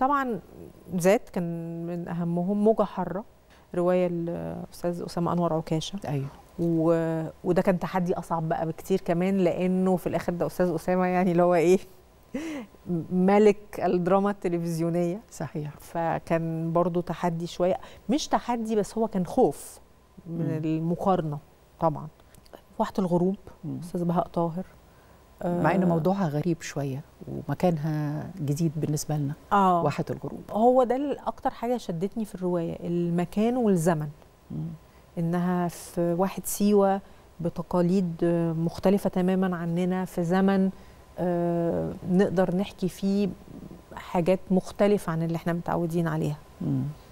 طبعا ذات كان من اهمهم موجه حاره روايه الاستاذ اسامه انور عكاشه ايوه و... وده كان تحدي اصعب بقى بكتير كمان لانه في الاخر ده استاذ اسامه يعني اللي هو ايه ملك الدراما التلفزيونيه صحيح فكان برضو تحدي شويه مش تحدي بس هو كان خوف من مم. المقارنه طبعا واحة الغروب مم. استاذ بهاء طاهر مع ان آه، موضوعها غريب شويه ومكانها جديد بالنسبه لنا اه واحة الغروب هو ده ال- اكتر حاجه شدتني في الروايه المكان والزمن مم. انها في واحد سيوه بتقاليد آه، مختلفه تماما عننا في زمن آه، نقدر نحكي فيه حاجات مختلفه عن اللي احنا متعودين عليها مم.